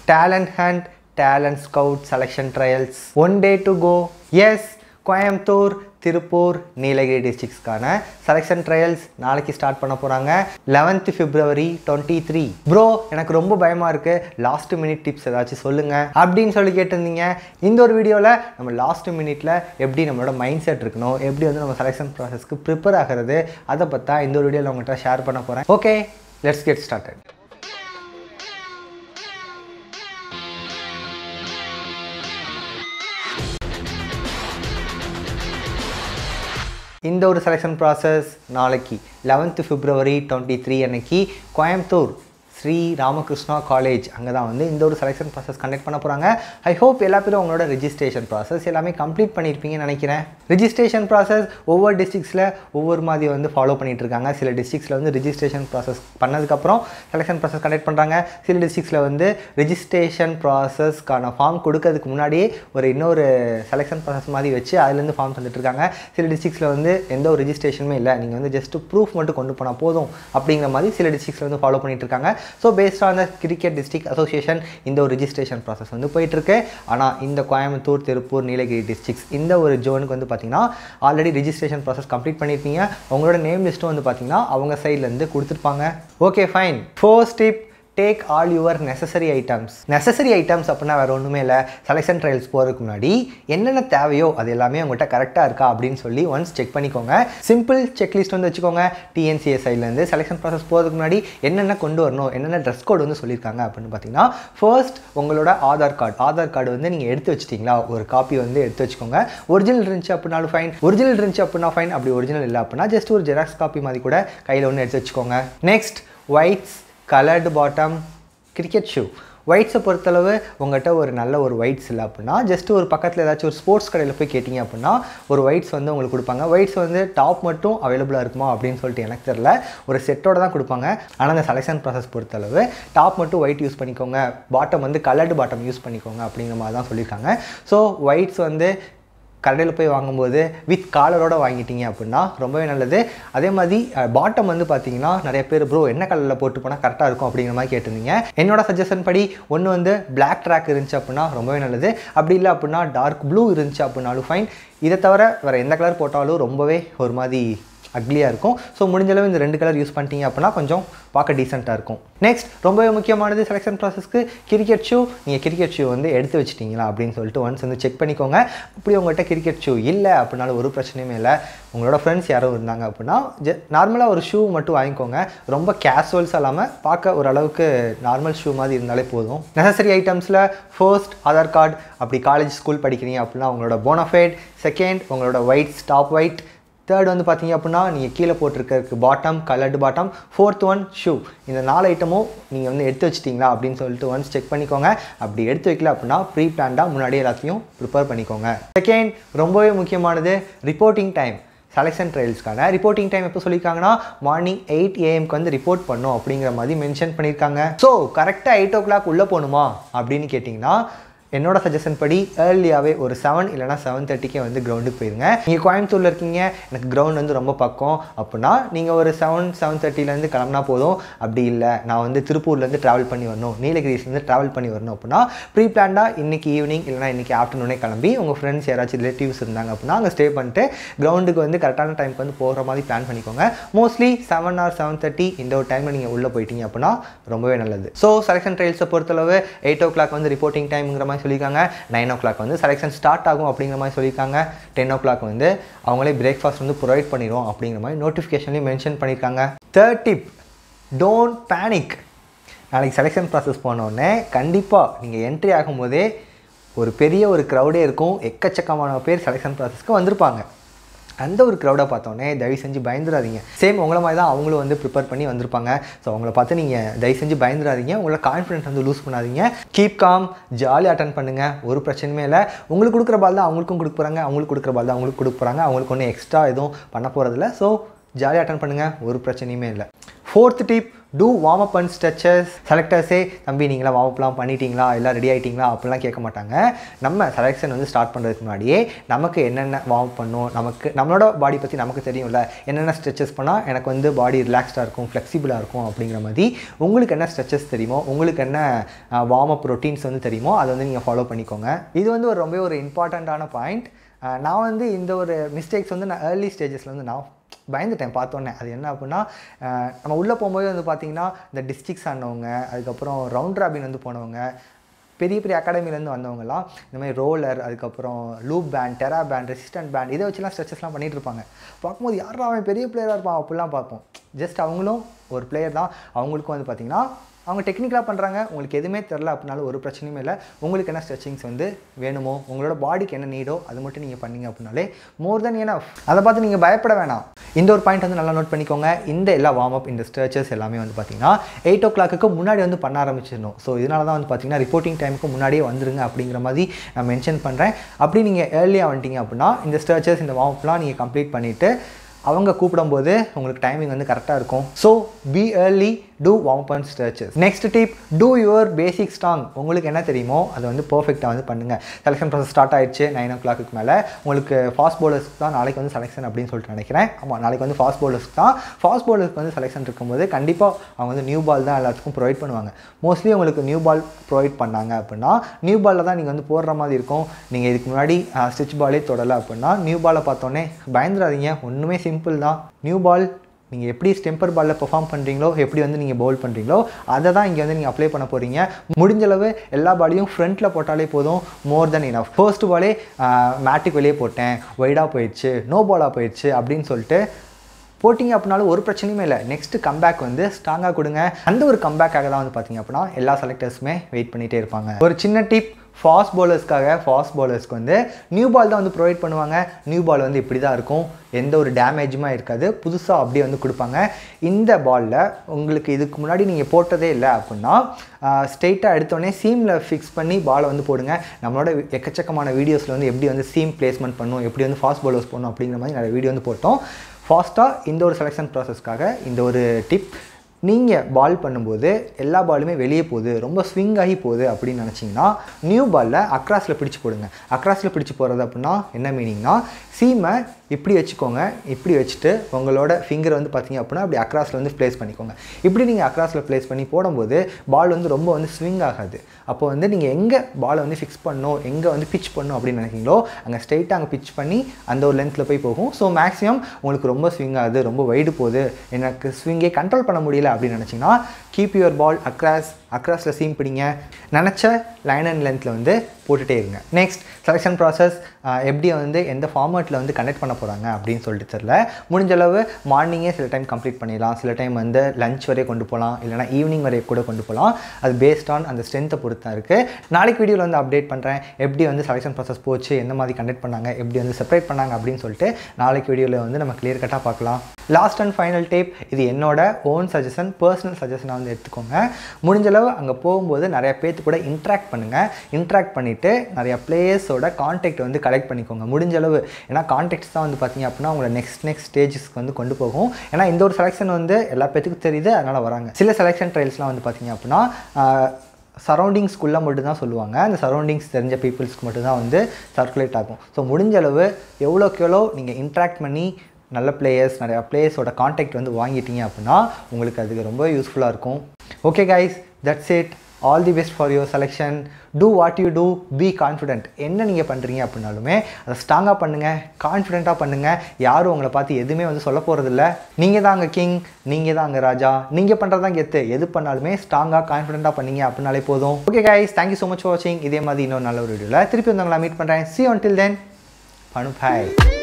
talent hunt talent scout selection trials one day to go எஸ் கோயம்புத்தூர் திருப்பூர் நீலகிரி டிஸ்ட்ரிக்ஸ்க்கான selection trials நாளைக்கு start பண்ண போகிறாங்க eleventh February twenty three bro எனக்கு ரொம்ப பயமாக இருக்குது லாஸ்ட் மினிட் டிப்ஸ் ஏதாச்சும் சொல்லுங்கள் அப்படின்னு சொல்லி கேட்டிருந்தீங்க இந்த ஒரு வீடியோவில் நம்ம லாஸ்ட் மினிட்ல எப்படி நம்மளோட மைண்ட் செட் இருக்கணும் எப்படி வந்து நம்ம செலெக்ஷன் ப்ராசஸ்க்கு ப்ரிப்பேர் ஆகிறது அதை பற்றா இந்த ஒரு வீடியோவில் உங்கள்கிட்ட ஷேர் பண்ண போகிறேன் ஓகே லெட்ஸ் கெட் ஸ்டார்டட் இந்த ஒரு செலெக்ஷன் ப்ராசஸ் நாளைக்கு லெவன்த்து பிப்ரவரி டுவெண்ட்டி த்ரீ அன்னைக்கு கோயம்புத்தூர் ஸ்ரீ ராமகிருஷ்ணா காலேஜ் அங்கே தான் வந்து இந்த ஒரு செலெக்ஷன் ப்ராசஸ் கண்டக்ட் பண்ண போகிறாங்க ஐ ஹோப் எல்லா பேரும் உங்களோட ரெஜிஸ்ட்ரேஷன் ப்ராசஸ் எல்லாமே கம்ப்ளீட் பண்ணியிருப்பீங்கன்னு நினைக்கிறேன் ரெஜிஸ்ட்ரேஷன் ப்ராசஸ் ஒவ்வொரு டிஸ்ட்ரிக்ஸில் ஒவ்வொரு மாதிரி வந்து ஃபாலோ பண்ணிட்டு இருக்காங்க சில டிஸ்ட்ரிக்ஸில் வந்து ரெஜிஸ்ட்ரேஷன் ப்ராசஸ் பண்ணதுக்கப்புறம் செலெக்ஷன் ப்ராசஸ் கண்டக்ட் பண்ணுறாங்க சில டிஸ்ட்ரிக்ஸில் வந்து ரெஜிஸ்ட்ரேஷன் ப்ராசஸ்க்கான ஃபார்ம் கொடுக்கறதுக்கு முன்னாடியே ஒரு இன்னொரு செலெக்ஷன் ப்ராசஸ் மாதிரி வச்சு அதுலேருந்து ஃபார்ம் தந்துட்டு இருக்காங்க சில டிஸ்ட்ரிக்ஸில் வந்து எந்த ஒரு ரெஜிஸ்ட்ரேஷனுமே இல்லை நீங்கள் வந்து ஜஸ்ட் ப்ரூஃப் மட்டும் கொண்டு போனால் போதும் அப்படிங்கிற மாதிரி சில டிஸ்ட்ரிக்ஸில் வந்து ஃபாலோ பண்ணிட்டு இருக்காங்க so based on the cricket district association இந்த ஒரு ரெஜிஸ்ட்ரேஷன் ப்ராசஸ் வந்து போயிட்டுருக்கு ஆனால் இந்த கோயம்புத்தூர் திருப்பூர் நீலகிரி டிஸ்ட்ரிக்ஸ் இந்த ஒரு ஜோனுக்கு வந்து பார்த்தீங்கன்னா ஆல்ரெடி ரெஜிஸ்ட்ரேஷன் ப்ராசஸ் கம்ப்ளீட் பண்ணியிருப்பீங்க உங்களோட நேம் லிஸ்ட்டும் வந்து பார்த்தீங்கன்னா அவங்க சைட்லேருந்து கொடுத்துருப்பாங்க okay fine first tip take all your necessary items necessary items அப்படின்னா வேறு ஒன்றுமே இல்லை செலெக்ஷன் ட்ரையல்ஸ் போகிறதுக்கு முன்னாடி என்னென்ன தேவையோ அது எல்லாமே உங்கள்கிட்ட கரெக்டாக இருக்கா அப்படின்னு சொல்லி ஒன்ஸ் செக் பண்ணிக்கோங்க சிம்பிள் செக்லிஸ்ட் வந்து வச்சுக்கோங்க டிஎன்சிஏ சைட்லேருந்து செலெக்ஷன் ப்ராசஸ் போகிறதுக்கு முன்னாடி என்னென்ன கொண்டு வரணும் என்னென்ன ட்ரெஸ் கோட் வந்து சொல்லியிருக்காங்க அப்படின்னு பார்த்தீங்கன்னா ஃபர்ஸ்ட் உங்களோட ஆதார் கார்டு ஆதார் கார்டு வந்து நீங்கள் எடுத்து வச்சிட்டிங்களா ஒரு காப்பி வந்து எடுத்து வச்சுக்கோங்க ஒரிஜினல் இருந்துச்சு அப்படின்னாலும் ஃபைன் ஒரிஜினல் இருந்துச்சு அப்படின்னா ஃபைன் அப்படி ஒரிஜினல் இல்லை அப்படின்னா ஜஸ்ட் ஒரு ஜெராக்ஸ் காப்பி மாதிரி கூட கையில் ஒன்று எடுத்து வச்சுக்கோங்க next whites coloured bottom cricket shoe ஒயிட்ஸை பொறுத்தளவு உங்கள்கிட்ட ஒரு நல்ல ஒரு ஒயிட்ஸ் இல்லை அப்படின்னா ஜஸ்ட் ஒரு பக்கத்தில் ஏதாச்சும் ஒரு ஸ்போர்ட்ஸ் கடையில் போய் கேட்டிங்க அப்படின்னா ஒரு ஒயிட்ஸ் வந்து உங்களுக்கு கொடுப்பாங்க ஒயிட்ஸ் வந்து டாப் மட்டும் அவைலபிளாக இருக்குமா அப்படின்னு சொல்லிட்டு எனக்கு தெரில ஒரு செட்டோட தான் கொடுப்பாங்க ஆனால் அந்த செலெக்ஷன் ப்ராசஸ் பொறுத்தளவு டாப் மட்டும் ஒயிட் யூஸ் பண்ணிக்கோங்க பாட்டம் வந்து கலர்டு பாட்டம் யூஸ் பண்ணிக்கோங்க அப்படிங்கிற மாதிரி தான் சொல்லியிருக்காங்க ஸோ ஒயிட்ஸ் வந்து கடையில் போய் வாங்கும்போது வித் காலரோட வாங்கிட்டீங்க அப்படின்னா ரொம்பவே நல்லது அதே மாதிரி பாட்டம் வந்து பார்த்தீங்கன்னா நிறைய பேர் ப்ரோ என்ன கலரில் போட்டு போனால் கரெக்டாக இருக்கும் அப்படிங்கிற மாதிரி கேட்டிருந்தீங்க என்னோட சஜஷன் படி ஒன்று வந்து பிளாக் ட்ராக் இருந்துச்சு அப்படின்னா ரொம்பவே நல்லது அப்படி இல்லை அப்படின்னா டார்க் ப்ளூ இருந்துச்சு அப்படின்னாலும் ஃபைன் இதை தவிர வேறு எந்த கலர் போட்டாலும் ரொம்பவே ஒரு மாதிரி அக்லியாக இருக்கும் ஸோ முடிஞ்சளவு இந்த ரெண்டு கலர் யூஸ் பண்ணிட்டீங்க அப்படின்னா கொஞ்சம் பார்க்க டீசெண்டாக இருக்கும் நெக்ஸ்ட் ரொம்பவே முக்கியமானது செலெக்ஷன் ப்ராசஸ்க்கு கிரிக்கெட் ஷூ நீங்கள் கிரிக்கெட் ஷூ வந்து எடுத்து வச்சிட்டிங்களா அப்படின்னு சொல்லிட்டு ஒன்ஸ் வந்து செக் பண்ணிக்கோங்க அப்படி உங்கள்கிட்ட கிரிக்கெட் ஷூ இல்லை அப்படின்னாலும் ஒரு பிரச்சனையுமே இல்லை உங்களோட ஃப்ரெண்ட்ஸ் யாரும் இருந்தாங்க அப்படின்னா ஜ நார்மலாக ஒரு ஷூ மட்டும் வாங்கிக்கோங்க ரொம்ப கேஷுவல்ஸ் இல்லாமல் பார்க்க ஓரளவுக்கு நார்மல் ஷூ மாதிரி இருந்தாலே போதும் நெசசரி ஐட்டம்ஸில் ஃபர்ஸ்ட் ஆதார் கார்டு அப்படி காலேஜ் ஸ்கூல் படிக்கிறீங்க அப்படின்னா உங்களோட போனஃபைட் செகண்ட் உங்களோட ஒயிட் ஸ்டாப் ஒயிட் தேர்ட் வந்து பார்த்தீங்க அப்படின்னா நீங்கள் கீழே போட்டிருக்கிறதுக்கு bottom coloured bottom fourth one shoe இந்த நாலு ஐட்டமும் நீங்கள் வந்து எடுத்து வச்சிட்டிங்களா அப்படின்னு சொல்லிட்டு ஒன்ஸ் செக் பண்ணிக்கோங்க அப்படி எடுத்து வைக்கல அப்படின்னா ப்ரீ பிளான்டாக முன்னாடி எல்லாத்தையும் ப்ரிப்பேர் பண்ணிக்கோங்க செகண்ட் ரொம்பவே முக்கியமானது ரிப்போர்ட்டிங் டைம் செலெக்ஷன் ட்ரையல்ஸ்க்கான ரிப்போர்ட்டிங் டைம் எப்போ சொல்லியிருக்காங்கன்னா மார்னிங் எயிட் ஏஎம்க்கு வந்து ரிப்போர்ட் பண்ணும் அப்படிங்கிற மாதிரி மென்ஷன் பண்ணியிருக்காங்க ஸோ கரெக்டாக எயிட் ஓ கிளாக் உள்ளே போகணுமா அப்படின்னு கேட்டிங்கன்னா என்னோட சஜஷன் படி ஏர்லியாகவே ஒரு செவன் இல்லைனா செவன் தேர்ட்டிக்கே வந்து கிரவுண்டுக்கு போயிருங்க நீங்கள் கோயம்புத்தூரில் இருக்கீங்க எனக்கு கிரவுண்ட் வந்து ரொம்ப பக்கம் அப்படின்னா நீங்கள் ஒரு செவன் செவன் தேர்ட்டிலேருந்து கிளம்புனா போதும் அப்படி இல்லை நான் வந்து திருப்பூர்லேருந்து ட்ராவல் பண்ணி வரணும் நீலகிரிஸ்லேருந்து ட்ராவல் பண்ணி வரணும் அப்படின்னா ப்ரீ பிளான்டாக இன்றைக்கி ஈவினிங் இல்லைனா இன்றைக்கி ஆஃப்டர்நூனே கிளம்பி உங்கள் ஃப்ரெண்ட்ஸ் யாராச்சும் ரிலேட்டிவ்ஸ் இருந்தாங்க அப்படின்னா அங்கே ஸ்டே பண்ணிட்டு கிரவுண்டுக்கு வந்து கரெக்டான டைமுக்கு வந்து போகிற மாதிரி பிளான் பண்ணிக்கோங்க mostly seven or seven thirty இந்த ஒரு டைமில் நீங்கள் உள்ளே போயிட்டீங்க அப்படின்னா ரொம்பவே நல்லது ஸோ செலெக்ஷன் ட்ரையல்ஸை பொறுத்தளவு எயிட் ஓ கிளாக் வந்து ரிப்போர்ட்டிங் டைம்ங்கிற மாதிரி சொல்லியிருக்காங்க நைன் ஓ கிளாக் வந்து செலெக்ஷன் ஸ்டார்ட் ஆகும் அப்படிங்கிற மாதிரி சொல்லியிருக்காங்க டென் ஓ கிளாக் வந்து அவங்களே பிரேக்ஃபாஸ்ட் வந்து ப்ரொவைட் பண்ணிடுவோம் அப்படிங்கிற மாதிரி நோட்டிஃபிகேஷன்லேயும் மென்ஷன் பண்ணியிருக்காங்க தேர்ட் டிப் டோன்ட் பேனிக் நாளைக்கு செலெக்ஷன் ப்ராசஸ் போனோடனே கண்டிப்பாக நீங்கள் என்ட்ரி ஆகும்போதே ஒரு பெரிய ஒரு க்ரௌடே இருக்கும் எக்கச்சக்கமான பேர் செலெக்ஷன் ப்ராசஸ்க்கு வந்திருப்பாங்க அந்த ஒரு க்ரௌடை பார்த்தோன்னே தயவு செஞ்சு பயந்துடாதீங்க சேம் உங்களை மாதிரி தான் அவங்களும் வந்து ப்ரிப்பேர் பண்ணி வந்திருப்பாங்க ஸோ அவங்கள பார்த்து நீங்கள் தயவு செஞ்சு பயந்துடாதீங்க உங்களோட கான்ஃபிடென்ட் வந்து லூஸ் பண்ணாதீங்க கீப் காம் ஜாலி அட்டன் பண்ணுங்கள் ஒரு பிரச்சனையுமே இல்லை உங்களுக்கு கொடுக்குற பால் தான் அவங்களுக்கும் கொடுக்க போகிறாங்க அவங்களுக்கு கொடுக்குற பால் தான் அவங்களுக்கு கொடுக்க போகிறாங்க அவங்களுக்கு ஒன்றும் எக்ஸ்ட்ரா எதுவும் பண்ண போகிறதில்ல ஸோ ஜாலியாக அட்டன் பண்ணுங்கள் ஒரு பிரச்சனையுமே இல்லை fourth tip do warm up and stretches செலக்டர்ஸே தம்பி நீங்களாம் வார்ம் அப்லாம் பண்ணிட்டீங்களா எல்லாம் ரெடி ஆகிட்டீங்களா அப்படிலாம் கேட்க மாட்டாங்க நம்ம செலெக்ஷன் வந்து ஸ்டார்ட் பண்ணுறதுக்கு முன்னாடியே நமக்கு என்னென்ன வார்ம் பண்ணும் நமக்கு நம்மளோட பாடி பற்றி நமக்கு தெரியும்ல என்னென்ன ஸ்ட்ரெச்சஸ் பண்ணால் எனக்கு வந்து பாடி ரிலாக்ஸ்டாக இருக்கும் ஃப்ளெக்சிபிளாக இருக்கும் அப்படிங்கிற மாதிரி உங்களுக்கு என்ன ஸ்ட்ரெச்சஸ் தெரியுமோ உங்களுக்கு என்ன வார்ம் அப் ரொட்டீன்ஸ் வந்து தெரியுமோ அதை வந்து நீங்கள் ஃபாலோ பண்ணிக்கோங்க இது வந்து ஒரு ரொம்ப ஒரு இம்பார்ட்டண்ட்டான பாயிண்ட் நான் வந்து இந்த ஒரு மிஸ்டேக்ஸ் வந்து நான் ஏர்லி ஸ்டேஜஸில் வந்து நான் பயந்துட்டேன் பார்த்தோன்னே அது என்ன அப்படின்னா அஹ், நம்ம உள்ளே போகும்போது வந்து பார்த்திங்கன்னா இந்த டிஸ்ட்ரிக்ஸ் ஆனவங்க அதுக்கப்புறம் ரவுண்ட் ராபின் வந்து போனவங்க பெரிய பெரிய அகாடமிலேருந்து வந்தவங்கலாம் இந்த மாதிரி ரோலர் அதுக்கப்புறம் loop band thera band resistant band இதை வச்சுலாம் ஸ்ட்ரெச்சஸ்லாம் பண்ணிட்டு இருப்பாங்க பார்க்கும்போது யாரும் அவன் பெரிய பிளேயராக இருப்பான் அப்படிலாம் பார்ப்போம் ஜஸ்ட் அவங்களும் ஒரு பிளேயர் தான் அவங்களுக்கும் வந்து பார்த்திங்கன்னா அவங்க டெக்னிக்கலாக பண்ணுறாங்க உங்களுக்கு எதுவுமே தெரில அப்படின்னாலும் ஒரு பிரச்சனையுமே இல்லை உங்களுக்கு என்ன ஸ்ட்ரெச்சிங்ஸ் வந்து வேணுமோ உங்களோட பாடிக்கு என்ன நீடோ அது மட்டும் நீங்கள் பண்ணீங்க அப்படின்னாலே மோர் தென் ஏன்னா அதை பார்த்து நீங்கள் பயப்பட வேணாம் இந்த ஒரு பாயிண்ட் வந்து நல்லா நோட் பண்ணிக்கோங்க இந்த எல்லா வார்ம் அப் இந்த ஸ்ட்ரெச்சஸ் எல்லாமே வந்து பார்த்தீங்கன்னா எயிட் ஓ கிளாக்கு முன்னாடி வந்து பண்ண ஆரம்பிச்சிடணும் ஸோ இதனால தான் வந்து பார்த்தீங்கன்னா ரிப்போர்ட்டிங் டைமுக்கு முன்னாடியே வந்துருங்க அப்படிங்கிற மாதிரி நான் மென்ஷன் பண்ணுறேன் அப்படி நீங்கள் ஏர்லியாக வந்துட்டீங்க அப்படின்னா இந்த ஸ்ட்ரெச்சஸ் இந்த வார்ம் அப்லாம் நீங்கள் கம்ப்ளீட் பண்ணிவிட்டு அவங்க கூப்பிடும்போது உங்களுக்கு டைமிங் வந்து கரெக்டாக இருக்கும் so be early do warm and stretches next tip do your basic strong உங்களுக்கு என்ன தெரியுமோ அதை வந்து பர்ஃபெக்டாக வந்து பண்ணுங்கள் செலெக்ஷன் ப்ராசஸ் ஸ்டார்ட் ஆயிடுச்சு நைன் ஓ கிளாக்கு மேலே உங்களுக்கு ஃபாஸ்ட் பவுலர்ஸ்க்கு தான் நாளைக்கு வந்து செலெக்ஷன் அப்படின்னு சொல்லிட்டு நினைக்கிறேன் ஆமாம் நாளைக்கு வந்து ஃபாஸ்ட் பவுலர்ஸ்க்கு தான் ஃபாஸ்ட் பவுலர்ஸ்க்கு வந்து செலெக்ஷன் இருக்கும்போது கண்டிப்பாக அவங்க வந்து நியூ பால் தான் எல்லாத்துக்கும் ப்ரொவைட் பண்ணுவாங்க மோஸ்ட்லி உங்களுக்கு நியூ பால் ப்ரொவைட் பண்ணாங்க அப்படின்னா நியூ பாலில் தான் நீங்கள் வந்து போடுற மாதிரி இருக்கும் நீங்கள் இதுக்கு முன்னாடி ஸ்டிச் பாலே தொடலை அப்படின்னா நியூ பாலை பார்த்தோன்னே பயந்துடாதீங்க ஒன்றுமே சிம்பிள் தான் நியூ பால் நீங்கள் எப்படி ஸ்டெம்பர் பாலில் பெர்ஃபார்ம் பண்ணுறீங்களோ எப்படி வந்து நீங்கள் பவுல் பண்ணுறீங்களோ அதை தான் இங்கே வந்து நீங்கள் அப்ளை பண்ண போகிறீங்க முடிஞ்சளவு எல்லா பாலையும் ஃப்ரண்ட்டில் போட்டாலே போதும் மோர் தென் இனஃப் ஃபர்ஸ்ட் பாலே மேட்டுக்கு வெளியே போட்டேன் ஒய்டாக போயிடுச்சு நோ பாலாக போயிடுச்சு அப்படின்னு சொல்லிட்டு போட்டிங்க அப்படின்னாலும் ஒரு பிரச்சனையுமே இல்லை நெக்ஸ்ட் கம்பேக் வந்து ஸ்ட்ராங்காக கொடுங்க அந்த ஒரு கம்பேக்காக தான் வந்து பார்த்தீங்க அப்படின்னா எல்லா செலக்டர்ஸுமே வெயிட் பண்ணிகிட்டே இருப்பாங்க ஒரு சின்ன டிப் ஃபாஸ்ட் பவுலர்ஸ்க்காக ஃபாஸ்ட் பவுலர்ஸ்க்கு வந்து நியூ பால் தான் வந்து ப்ரொவைட் பண்ணுவாங்க நியூ பால் வந்து இப்படி தான் இருக்கும் எந்த ஒரு டேமேஜுமே இருக்காது புதுசாக அப்படியே வந்து கொடுப்பாங்க இந்த பாலில் உங்களுக்கு இதுக்கு முன்னாடி நீங்கள் போட்டதே இல்லை அப்படின்னா ஸ்ட்ரெயிட்டாக எடுத்தோடனே சீமில் ஃபிக்ஸ் பண்ணி பாலை வந்து போடுங்க நம்மளோட எக்கச்சக்கமான வீடியோஸில் வந்து எப்படி வந்து சீம் பிளேஸ்மெண்ட் பண்ணும் எப்படி வந்து ஃபாஸ்ட் பவுலர்ஸ் பண்ணணும் அப்படிங்கிற மாதிரி நிறைய வீடியோ வந்து போட்டோம் ஃபாஸ்ட்டாக இந்த ஒரு செலெக்ஷன் ப்ராசஸ்க்காக இந்த ஒரு டிப் நீங்கள் பால் பண்ணும்போது எல்லா பாலுமே வெளியே போகுது ரொம்ப ஸ்விங் ஆகி போகுது அப்படின்னு நினச்சிங்கன்னா நியூ பாலில் அக்ராஸில் பிடிச்சி போடுங்க அக்ராஸில் பிடிச்சி போகிறது அப்படின்னா என்ன மீனிங்னா சீமை இப்படி வச்சுக்கோங்க இப்படி வச்சுட்டு உங்களோட ஃபிங்கர் வந்து பார்த்தீங்க அப்படின்னா அப்படி அக்ராஸில் வந்து ப்ளேஸ் பண்ணிக்கோங்க இப்படி நீங்கள் அக்ராஸில் ப்ளேஸ் பண்ணி போடும்போது பால் வந்து ரொம்ப வந்து ஸ்விங் ஆகாது அப்போ வந்து நீங்கள் எங்கே பாலை வந்து ஃபிக்ஸ் பண்ணணும் எங்கே வந்து பிச் பண்ணணும் அப்படின்னு நினைக்கிறீங்களோ அங்கே ஸ்ட்ரைட்டாக அங்கே பிச் பண்ணி அந்த ஒரு லென்த்தில் போய் போகும் ஸோ மேக்ஸிமம் உங்களுக்கு ரொம்ப ஸ்விங் ஆகுது ரொம்ப வைடு போகுது எனக்கு ஸ்விங்கே கண்ட்ரோல் பண்ண முடியல அப்படின்னு நினச்சிங்கன்னா கீப் யுவர் பால் அக்ராஸ் அக்ராஸில் சீம் பிடிங்க நினச்ச லைன் அண்ட் லென்த்தில் வந்து போட்டுகிட்டே இருங்க நெக்ஸ்ட் செலெக்ஷன் ப்ராசஸ் எப்படி வந்து எந்த ஃபார்மேட்டில் வந்து கனெக்ட் பண்ண போகிறாங்க அப்படின்னு சொல்லிட்டு தெரில முடிஞ்ச அளவு மார்னிங்கே சில டைம் கம்ப்ளீட் பண்ணிடலாம் சில டைம் வந்து லஞ்ச் வரைய கொண்டு போகலாம் இல்லைனா ஈவினிங் வரைய கூட கொண்டு போகலாம் அது பேஸ்ட் ஆன் அந்த ஸ்ட்ரென்த்தை பொறுத்து தான் இருக்குது நாளைக்கு வீடியோவில் வந்து அப்டேட் பண்ணுறேன் எப்படி வந்து செலெக்ஷன் ப்ராசஸ் போச்சு எந்த மாதிரி கண்டக்ட் பண்ணாங்க எப்படி வந்து செப்பரேட் பண்ணாங்க அப்படின்னு சொல்லிட்டு நாளைக்கு வீடியோவில் வந்து நம்ம கிளியர் கட்டாக பார்க்கலாம் லாஸ்ட் அண்ட் ஃபைனல் டேப் இது என்னோட ஓன் சஜஷன் பர்சனல் சஜஷனாக வந்து எடுத்துக்கோங்க முடிஞ்சளவு அங்கே போகும்போது நிறைய பேர்த்து கூட இன்ட்ராக்ட் பண்ணுங்கள் இன்ட்ராக்ட் பண்ணிவிட்டு நிறைய பிளேயர்ஸோட கான்டாக்ட் வந்து கலெக்ட் பண்ணிக்கோங்க முடிஞ்சளவு ஏன்னா கான்டாக்ட்ஸ் தான் வந்து பார்த்தீங்க அப்படின்னா உங்களை நெக்ஸ்ட் நெக்ஸ்ட் ஸ்டேஜஸ்க்கு வந்து கொண்டு போகும் ஏன்னா இந்த ஒரு செலெக்ஷன் வந்து எல்லா பேத்துக்கும் தெரியுது அதனால் வராங்க சில செலெக்ஷன் ட்ரையல்ஸ்லாம் வந்து பார்த்தீங்க அப்படின்னா சரௌண்டிங்ஸ்குள்ளே மட்டும்தான் சொல்லுவாங்க அந்த சரௌண்டிங்ஸ் தெரிஞ்ச பீப்புள்ஸ்க்கு மட்டும்தான் வந்து சர்க்குலேட் ஆகும் ஸோ முடிஞ்ச அளவு எவ்வளோக்கு எவ்வளோ நீங்கள் இன்ட்ராக்ட் பண்ணி நல்ல பிளேயர்ஸ் நிறையா பிளேயர்ஸோட காண்டாக்ட் வந்து வாங்கிட்டீங்க அப்படின்னா உங்களுக்கு அதுக்கு ரொம்ப யூஸ்ஃபுல்லாக இருக்கும் okay guys that's it all the best for your selection do what you do be confident என்ன நீங்கள் பண்ணுறீங்க அப்படின்னாலுமே அதை ஸ்ட்ராங்காக பண்ணுங்கள் கான்ஃபிடென்ட்டாக பண்ணுங்கள் யாரும் உங்களை பார்த்து எதுவுமே வந்து சொல்ல போகிறதில்ல நீங்கள் தான் அங்கே கிங் நீங்கள் தான் அங்கே ராஜா நீங்கள் பண்ணுறது தான் கெத்து எது பண்ணாலுமே ஸ்ட்ராங்காக கான்ஃபிடென்ட்டாக பண்ணீங்க அப்படின்னாலே போதும் okay guys thank you so much for வாட்சிங் இதே மாதிரி இன்னொரு நல்ல ஒரு வீடியோவில் திருப்பி வந்து உங்களை மீட் பண்ணுறேன் சி ஒன் டில் தென் பனு பாய்